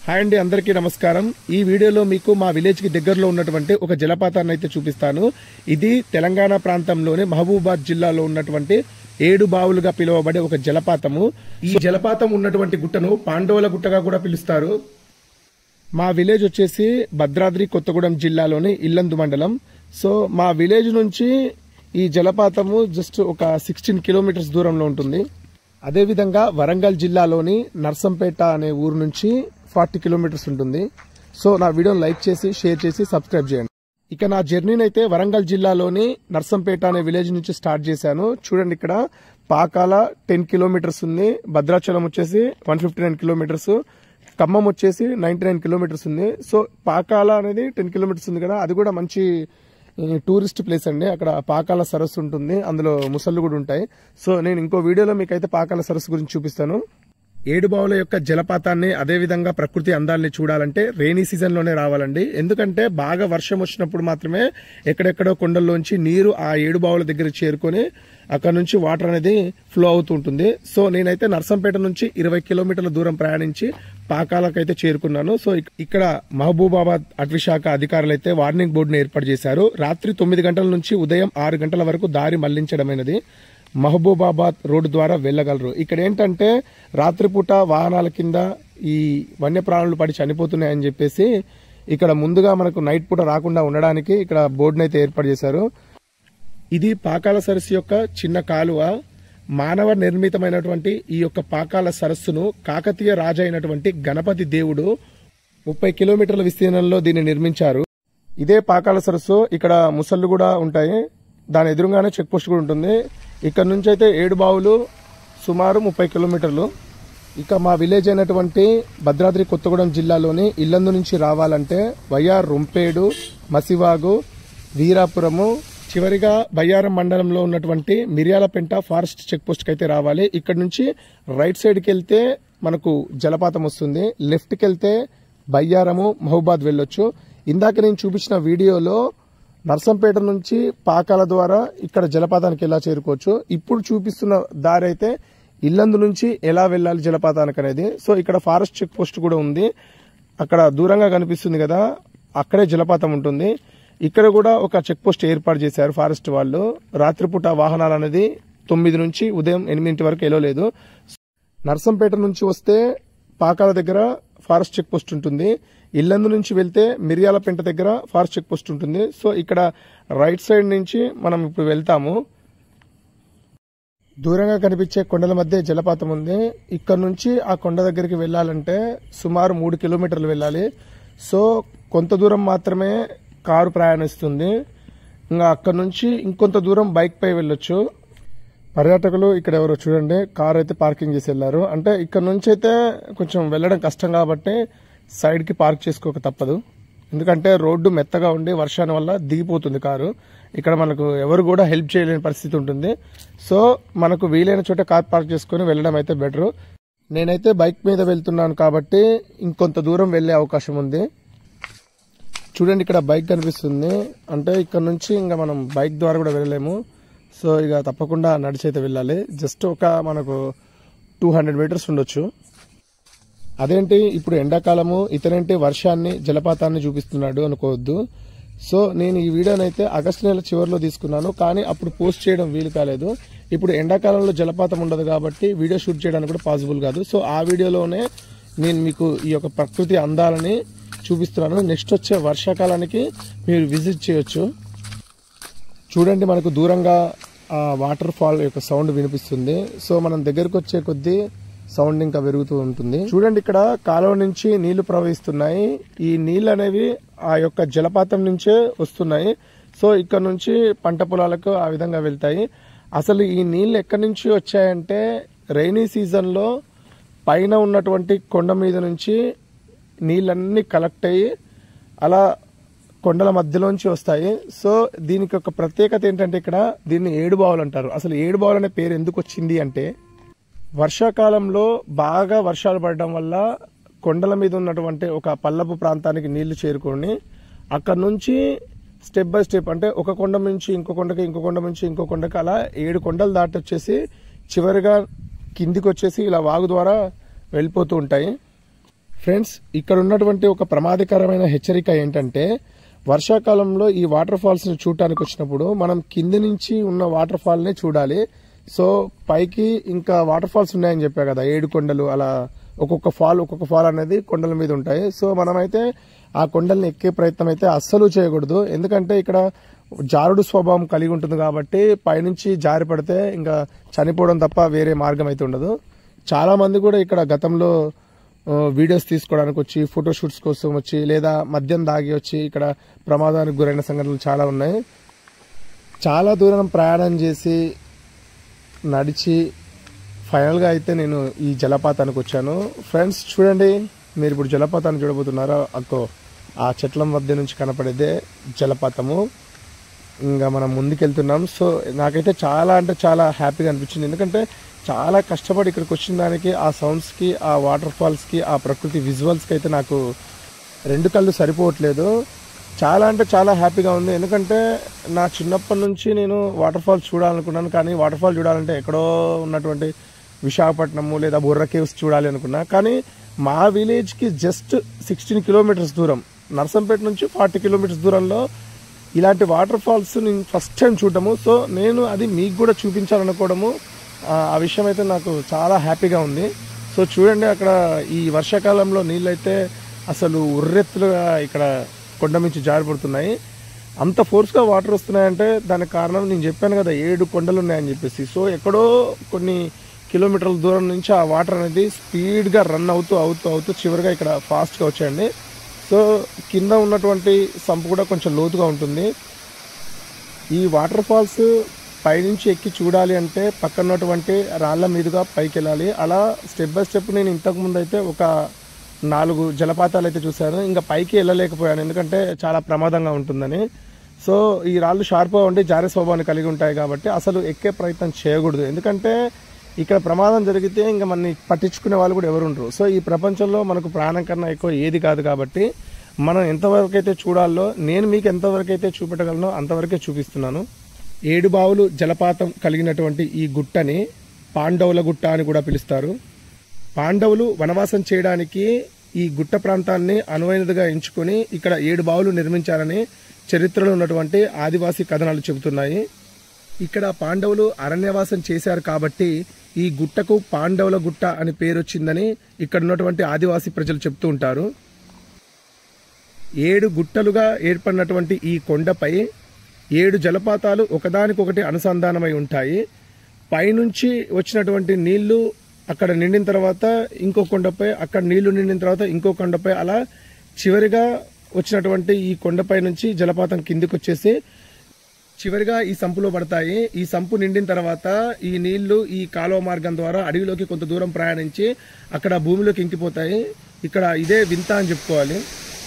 hi అండి అందరికీ నమస్కారం ఈ వీడియోలో మీకు మా విలేజ్ కి దగ్గరలో ఉన్నటువంటి ఒక జలపాతాన్ని అయితే చూపిస్తాను ఇది తెలంగాణ ప్రాంతంలోని మహబూబాద్ జిల్లాలో ఉన్నటువంటి ఏడు బావులుగా పిలువబడే ఒక జలపాతము ఈ జలపాతం ఉన్నటువంటి గుట్టను పాండవుల గుట్టగా కూడా పిలుస్తారు మా విలేజ్ వచ్చేసి భద్రాద్రి కొత్తగూడెం జిల్లాలోని ఇల్లందు మండలం సో మా విలేజ్ నుంచి ఈ జలపాతము జస్ట్ ఒక సిక్స్టీన్ కిలోమీటర్స్ దూరంలో ఉంటుంది అదేవిధంగా వరంగల్ జిల్లాలోని నర్సంపేట అనే ఊరు నుంచి ఫార్టీ కిలోమీటర్స్ ఉంటుంది సో నా వీడియోని లైక్ చేసి షేర్ చేసి సబ్స్క్రైబ్ చేయండి ఇక నా జర్నీని అయితే వరంగల్ జిల్లాలోని నర్సంపేట అనే విలేజ్ నుంచి స్టార్ట్ చేశాను చూడండి ఇక్కడ పాకాల టెన్ కిలోమీటర్స్ ఉంది భద్రాచలం వచ్చేసి one fifty nine kilometres Khammam వచ్చేసి నైన్టీ నైన్ కిలోమీటర్స్ ఉంది సో పాకాల అనేది టెన్ కిలోమీటర్స్ ఉంది కదా అది కూడా మంచి ఈ, టూరిస్ట్ ప్లేస్ అండి అక్కడ పాకాల సరస్సు ఉంటుంది అందులో ముసళ్ళు కూడా ఉంటాయి సో నేను ఇంకో వీడియోలో మీకైతే పాకాల సరస్సు గురించి చూపిస్తాను ఏడుబావుల యొక్క జలపాతాన్ని అదే విధంగా ప్రకృతి అందాల్ని చూడాలంటే రైనీ సీజన్ లోనే రావాలండి ఎందుకంటే బాగా వర్షం వచ్చినప్పుడు మాత్రమే ఎక్కడెక్కడో కొండల్లోంచి నీరు ఆ ఏడుబావుల దగ్గర చేరుకొని అక్కడ నుంచి వాటర్ అనేది ఫ్లో అవుతూ ఉంటుంది సో నేనైతే నర్సంపేట నుంచి ఇరవై కిలోమీటర్ల దూరం ప్రయాణించి పాకాలకైతే చేరుకున్నాను సో ఇక్- ఇక్కడ మహబూబాబాద్ అటవీ శాఖ అధికారులు అయితే వార్నింగ్ బోర్డును ఏర్పాటు చేశారు రాత్రి తొమ్మిది గంటల నుంచి ఉదయం ఆరు గంటల వరకు దారి మళ్లించడమైనది మహబూబాబాద్ రోడ్డు ద్వారా వెళ్ళగలరు ఇక్కడ ఏంటంటే రాత్రిపూట వాహనాల కింద ఈ వన్యప్రాణులు పడి చనిపోతున్నాయని చెప్పేసి ఇక్కడ ముందుగా మనకు నైట్ పూట రాకుండా ఉండడానికి ఇక్కడ బోర్డును అయితే ఏర్పాటు చేశారు ఇది పాకాల సరస్సు యొక్క చిన్న కాలువ మానవ నిర్మితమైనటువంటి ఈ యొక్క పాకాల సరస్సును కాకతీయ రాజు అయినటువంటి గణపతి దేవుడు ముప్పై కిలోమీటర్ల విస్తీర్ణంలో దీన్ని నిర్మించారు ఇదే పాకాల సరస్సు ఇక్కడ ముసళ్ళు కూడా ఉంటాయి దాని ఎదురుగానే చెక్ పోస్ట్ కూడా ఉంటుంది ఇక్కడ నుంచి అయితే ఏడు బావులు సుమారు ముప్పై కిలోమీటర్లు ఇక మా విలేజ్ అయినటువంటి భద్రాద్రి కొత్తగూడెం జిల్లాలోని ఇల్లందు నుంచి రావాలంటే వైఆర్ రొంపేడు మసివాగు వీరాపురము చివరిగా బయ్యారం మండలంలో ఉన్నటువంటి మిర్యాలపెంట ఫారెస్ట్ చెక్ పోస్ట్ కి అయితే రావాలి ఇక్కడ నుంచి రైట్ సైడ్ కి వెళ్తే మనకు జలపాతం వస్తుంది లెఫ్ట్ కి వెళ్తే బయ్యారము మహబూబాద్ వెళ్ళొచ్చు ఇందాక నేను చూపించిన వీడియోలో నర్సంపేట నుంచి పాకాల ద్వారా ఇక్కడ జలపాతానికి ఎలా చేరుకోవచ్చు ఇప్పుడు చూపిస్తున్న దారి అయితే ఇల్లందు నుంచి ఎలా వెళ్ళాలి జలపాతానికి అనేది సో ఇక్కడ ఫారెస్ట్ చెక్ పోస్ట్ కూడా ఉంది అక్కడ దూరంగా కనిపిస్తుంది కదా అక్కడే జలపాతం ఉంటుంది ఇక్కడ కూడా ఒక చెక్ పోస్ట్ ఏర్పాటు చేశారు ఫారెస్ట్ వాళ్ళు రాత్రిపూట వాహనాలు అనేది తొమ్మిది నుంచి ఉదయం ఎనిమిది వరకు వెళ్ళలేదు నర్సంపేట నుంచి వస్తే పాకాల దగ్గర ఫారెస్ట్ చెక్ పోస్ట్ ఉంటుంది ఇల్లందు నుంచి వెళ్తే మిర్యాలపెంట దగ్గర ఫారెస్ట్ చెక్ పోస్ట్ ఉంటుంది సో ఇక్కడ రైట్ సైడ్ నుంచి మనం ఇప్పుడు వెళ్తాము దూరంగా కనిపించే కొండల మధ్య జలపాతం ఉంది ఇక్కడ నుంచి ఆ కొండ దగ్గరికి వెళ్ళాలంటే సుమారు మూడు కిలోమీటర్లు వెళ్ళాలి సో కొంత దూరం మాత్రమే కారు ప్రయాణిస్తుంది ఇంకా అక్కడ నుంచి ఇంకొంత దూరం బైక్ పై వెళ్ళొచ్చు పర్యాటకులు ఇక్కడ ఎవరో చూడండి కార్ అయితే పార్కింగ్ చేసి వెళ్ళారు అంటే ఇక్కడ నుంచి అయితే కొంచెం వెళ్ళడం కష్టం కాబట్టి సైడ్ కి పార్క్ చేసుకోక తప్పదు ఎందుకంటే రోడ్డు మెత్తగా ఉండి వర్షాన్ని వల్ల దిగిపోతుంది కారు ఇక్కడ మనకు ఎవరు కూడా హెల్ప్ చేయలేని పరిస్థితి ఉంటుంది సో మనకు వీలైన చోట కార్ పార్క్ చేసుకుని వెళ్ళడం అయితే బెటర్ నేనైతే బైక్ మీద వెళ్తున్నాను కాబట్టి ఇంకొంత దూరం వెళ్ళే అవకాశం ఉంది చూడండి ఇక్కడ బైక్ కనిపిస్తుంది అంటే ఇక్కడ నుంచి ఇంకా మనం బైక్ ద్వారా కూడా వెళ్ళలేము సో ఇక తప్పకుండా నడిచి అయితే వెళ్ళాలి జస్ట్ ఒక మనకు టూ హండ్రెడ్ మీటర్స్ ఉండొచ్చు అదేంటి ఇప్పుడు ఎండాకాలము ఇతనేంటి వర్షాన్ని జలపాతాన్ని చూపిస్తున్నాడు అనుకోవద్దు సో నేను ఈ వీడియోని అయితే ఆగస్టు నెల చివరిలో తీసుకున్నాను కానీ అప్పుడు పోస్ట్ చేయడం వీలు కాలేదు ఇప్పుడు ఎండాకాలంలో జలపాతం ఉండదు కాబట్టి వీడియో షూట్ చేయడానికి కూడా పాసిబుల్ కాదు సో ఆ వీడియోలోనే నేను మీకు ఈ యొక్క ప్రకృతి అందాలని చూపిస్తున్నాను నెక్స్ట్ వచ్చే వర్షాకాలానికి మీరు విజిట్ చేయొచ్చు చూడండి మనకు దూరంగా ఆ వాటర్ ఫాల్ యొక్క సౌండ్ వినిపిస్తుంది సో మనం దగ్గరకు వచ్చే కొద్దీ సౌండ్ ఇంకా పెరుగుతూ ఉంటుంది చూడండి ఇక్కడ కాలువ నుంచి నీళ్లు ప్రవహిస్తున్నాయి ఈ నీళ్లు అనేవి ఆ యొక్క జలపాతం నుంచే వస్తున్నాయి సో ఇక్కడ నుంచి పంట పొలాలకు ఆ విధంగా వెళ్తాయి అసలు ఈ నీళ్లు ఎక్కడి నుంచి వచ్చాయంటే రైనీ సీజన్ లో పైన ఉన్నటువంటి కొండ మీద నుంచి నీళ్ళన్నీ కలెక్ట్ అయ్యి అలా కొండల మధ్యలోంచి వస్తాయి సో దీనికి ఒక ప్రత్యేకత ఏంటంటే ఇక్కడ దీన్ని ఏడు బావులు అంటారు అసలు ఏడు బావులు అనే పేరు ఎందుకు వచ్చింది అంటే వర్షాకాలంలో బాగా వర్షాలు పడడం వల్ల కొండల మీద ఉన్నటువంటి ఒక పల్లపు ప్రాంతానికి నీళ్లు చేరుకొని అక్కడ నుంచి స్టెప్ బై స్టెప్ అంటే ఒక కొండ నుంచి ఇంకో కొండకి ఇంకో కొండ నుంచి ఇంకో కొండకి అలా ఏడు కొండలు దాటి వచ్చేసి చివరిగా కిందికి వచ్చేసి ఇలా వాగు ద్వారా వెళ్ళిపోతూ ఉంటాయి ఫ్రెండ్స్ ఇక్కడ ఉన్నటువంటి ఒక ప్రమాదకరమైన హెచ్చరిక ఏంటంటే వర్షాకాలంలో ఈ వాటర్ ఫాల్స్ ని చూడటానికి వచ్చినప్పుడు మనం కింది నుంచి ఉన్న వాటర్ ఫాల్ ని చూడాలి సో పైకి ఇంకా వాటర్ ఫాల్స్ ఉన్నాయని చెప్పా కదా ఏడు కొండలు అలా ఒక్కొక్క ఫాల్ ఒక్కొక్క ఫాల్ అనేది కొండల మీద ఉంటాయి సో మనమైతే ఆ కొండల్ని ఎక్కే ప్రయత్నం అయితే అస్సలు చేయకూడదు ఎందుకంటే ఇక్కడ జారుడు స్వభావం కలిగి ఉంటుంది కాబట్టి పైనుంచి జారి పడితే ఇంకా చనిపోవడం తప్ప వేరే మార్గం అయితే ఉండదు చాలా మంది కూడా ఇక్కడ గతంలో ఆ, వీడియోస్ తీసుకోవడానికి వచ్చి ఫోటోషూట్స్ కోసం వచ్చి లేదా మద్యం దాగి వచ్చి ఇక్కడ ప్రమాదానికి గురైన సంఘటనలు చాలా ఉన్నాయి చాలా దూరం ప్రయాణం చేసి నడిచి ఫైనల్గా అయితే నేను ఈ జలపాతానికి వచ్చాను ఫ్రెండ్స్ చూడండి మీరు ఇప్పుడు జలపాతాన్ని చూడబోతున్నారా అక్కో ఆ చెట్ల మధ్య నుంచి కనపడేదే జలపాతము ఇంకా మనం ముందుకెళ్తున్నాం సో నాకైతే చాలా అంటే చాలా హ్యాపీగా అనిపించింది ఎందుకంటే చాలా కష్టపడి ఇక్కడికి వచ్చిన దానికి ఆ సౌండ్స్కి ఆ వాటర్ ఫాల్స్కి ఆ ప్రకృతి విజువల్స్కి అయితే నాకు రెండు కళ్ళు సరిపోవట్లేదు చాలా అంటే చాలా హ్యాపీగా ఉంది ఎందుకంటే నా చిన్నప్పటి నుంచి నేను వాటర్ ఫాల్స్ చూడాలనుకున్నాను కానీ వాటర్ ఫాల్ చూడాలంటే ఎక్కడో ఉన్నటువంటి విశాఖపట్నము లేదా బుర్ర కేవ్స్ చూడాలి అనుకున్నా కానీ మా విలేజ్కి జస్ట్ సిక్స్టీన్ కిలోమీటర్స్ దూరం నర్సంపేట నుంచి ఫార్టీ కిలోమీటర్స్ దూరంలో ఇలాంటి వాటర్ ఫాల్స్ నేను ఫస్ట్ టైం చూడటము సో నేను అది మీకు కూడా చూపించాలనుకోవడము ఆ, ఆ విషయం అయితే నాకు చాలా హ్యాపీగా ఉంది సో చూడండి అక్కడ ఈ వర్షాకాలంలో నీళ్ళైతే అసలు ఉర్రెత్తులుగా ఇక్కడ కొండ నుంచి జారిపడుతున్నాయి అంత ఫోర్స్గా వాటర్ వస్తున్నాయంటే దానికి కారణం నేను చెప్పాను కదా ఏడు కొండలు ఉన్నాయని చెప్పేసి సో ఎక్కడో కొన్ని కిలోమీటర్ల దూరం నుంచి ఆ వాటర్ అనేది స్పీడ్గా రన్ అవుతూ అవుతూ అవుతూ చివరిగా ఇక్కడ ఫాస్ట్గా వచ్చాయండి సో కింద ఉన్నటువంటి సంపు కూడా కొంచెం లోతుగా ఉంటుంది ఈ వాటర్ ఫాల్స్ పైనుంచి ఎక్కి చూడాలి అంటే పక్కన ఉన్నటువంటి రాళ్ల మీదుగా పైకి వెళ్ళాలి అలా స్టెప్ బై స్టెప్ నేను ఇంతకు ముందు అయితే ఒక నాలుగు జలపాతాలు అయితే చూశాను ఇంకా పైకి వెళ్ళలేకపోయాను ఎందుకంటే చాలా ప్రమాదంగా ఉంటుందని సో ఈ రాళ్ళు షార్ప్గా ఉండి జారే స్వభావాన్ని కలిగి ఉంటాయి కాబట్టి అసలు ఎక్కే ప్రయత్నం చేయకూడదు ఎందుకంటే ఇక్కడ ప్రమాదం జరిగితే ఇంకా మనని పట్టించుకునే వాళ్ళు కూడా ఎవరు ఉండరు సో ఈ ప్రపంచంలో మనకు ప్రాణం కన్నా ఎక్కువ ఏది కాదు కాబట్టి మనం ఎంతవరకు అయితే చూడాలో నేను మీకు ఎంతవరకు అయితే చూపెట్టగలనో అంతవరకే చూపిస్తున్నాను ఏడు బావులు జలపాతం కలిగినటువంటి ఈ గుట్టని పాండవుల గుట్ట అని కూడా పిలుస్తారు పాండవులు వనవాసం చేయడానికి ఈ గుట్ట ప్రాంతాన్ని అనువైనదిగా ఎంచుకొని ఇక్కడ ఏడు బావులు నిర్మించారని చరిత్రలో ఉన్నటువంటి ఆదివాసీ కథనాలు చెబుతున్నాయి ఇక్కడ పాండవులు అరణ్యవాసం చేశారు కాబట్టి ఈ గుట్టకు పాండవుల గుట్ట అని పేరు వచ్చిందని ఇక్కడ ఉన్నటువంటి ఆదివాసీ ప్రజలు చెప్తూ ఉంటారు ఏడు గుట్టలుగా ఏర్పడినటువంటి ఈ కొండపై ఏడు జలపాతాలు ఒకదానికొకటి అనుసంధానమై ఉంటాయి పైనుంచి వచ్చినటువంటి నీళ్లు అక్కడ నిండిన తర్వాత ఇంకో కొండపై అక్కడ నీళ్లు నిండిన తర్వాత ఇంకో కొండపై అలా చివరిగా వచ్చినటువంటి ఈ కొండపై నుంచి జలపాతం కిందికి వచ్చేసి చివరిగా ఈ సంపులో పడతాయి ఈ సంపు నిండిన తర్వాత ఈ నీళ్లు ఈ కాలువ మార్గం ద్వారా అడవిలోకి కొంత దూరం ప్రయాణించి అక్కడ భూమిలోకి ఇంకిపోతాయి ఇక్కడ ఇదే వింత అని చెప్పుకోవాలి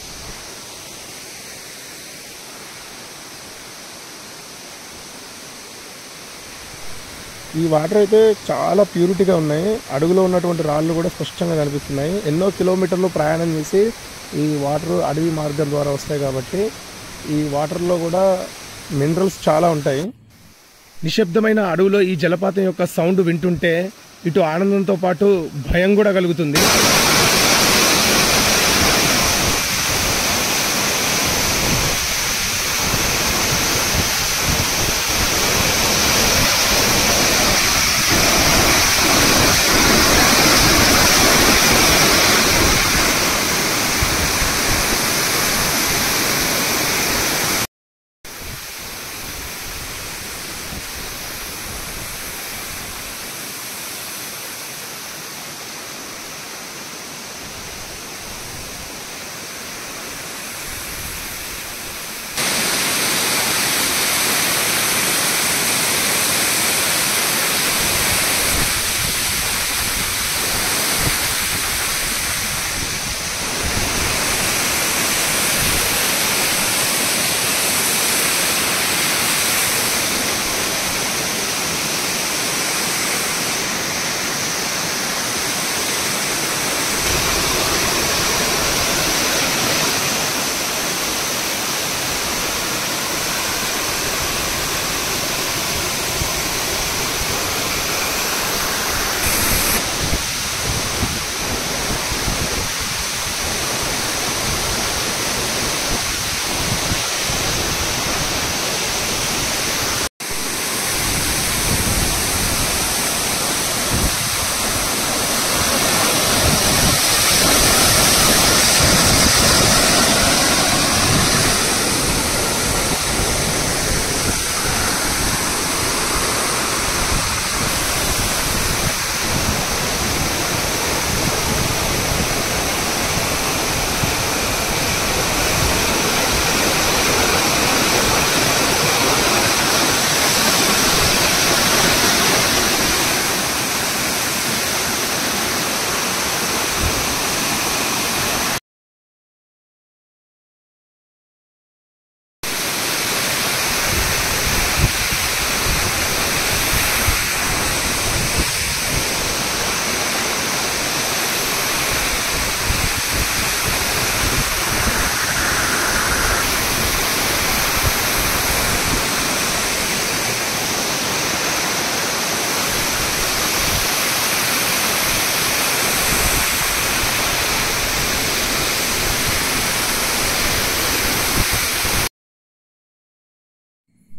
ఈ వాటర్ అయితే చాలా ప్యూరిటీగా ఉన్నాయి అడుగులో ఉన్నటువంటి రాళ్ళు కూడా స్పష్టంగా కనిపిస్తున్నాయి ఎన్నో కిలోమీటర్లు ప్రయాణం చేసి ఈ వాటర్ అడవి మార్గం ద్వారా వస్తాయి కాబట్టి ఈ వాటర్లో కూడా మినరల్స్ చాలా ఉంటాయి నిశ్శబ్దమైన అడవిలో ఈ జలపాతం యొక్క సౌండ్ వింటుంటే ఇటు ఆనందంతో పాటు భయం కూడా కలుగుతుంది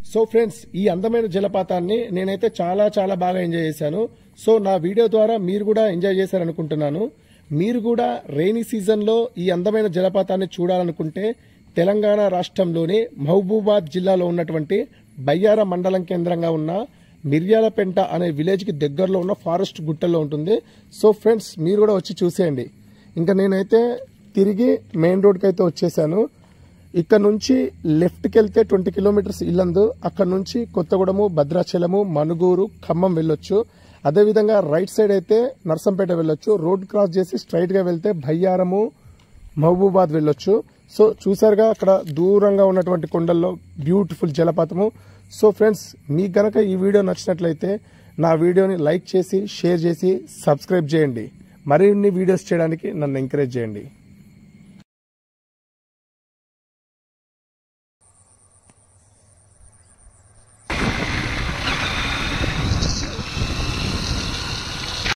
సో ఫ్రెండ్స్ ఈ అందమైన జలపాతాన్ని నేనైతే చాలా చాలా బాగా ఎంజాయ్ చేశాను సో నా వీడియో ద్వారా మీరు కూడా ఎంజాయ్ చేశారనుకుంటున్నాను మీరు కూడా రెయినీ సీజన్లో ఈ అందమైన జలపాతాన్ని చూడాలనుకుంటే తెలంగాణ రాష్ట్రంలోని మహబూబాద్ జిల్లాలో ఉన్నటువంటి బయ్యార మండలం కేంద్రంగా ఉన్న మిర్యాలపెంట అనే విలేజ్కి దగ్గరలో ఉన్న ఫారెస్ట్ గుట్టల్లో ఉంటుంది సో ఫ్రెండ్స్ మీరు కూడా వచ్చి చూసేయండి ఇంకా నేనైతే తిరిగి మెయిన్ రోడ్కి అయితే వచ్చేసాను ఇక్కడ నుంచి లెఫ్ట్కి వెళ్తే ట్వంటీ కిలోమీటర్స్ ఇల్లందు అక్కడ నుంచి కొత్తగూడెము భద్రాచలము మనుగూరు ఖమ్మం వెళ్ళొచ్చు అదేవిధంగా రైట్ సైడ్ అయితే నర్సంపేట వెళ్ళొచ్చు రోడ్ క్రాస్ చేసి స్ట్రైట్ గా వెళ్తే భయ్యారము మహబూబాద్ వెళ్ళొచ్చు సో చూసారుగా అక్కడ దూరంగా ఉన్నటువంటి కొండల్లో బ్యూటిఫుల్ జలపాతము సో ఫ్రెండ్స్ మీకు గనక ఈ వీడియో నచ్చినట్లయితే నా వీడియోని లైక్ చేసి షేర్ చేసి సబ్స్క్రైబ్ చేయండి మరిన్ని వీడియోస్ చేయడానికి నన్ను ఎంకరేజ్ చేయండి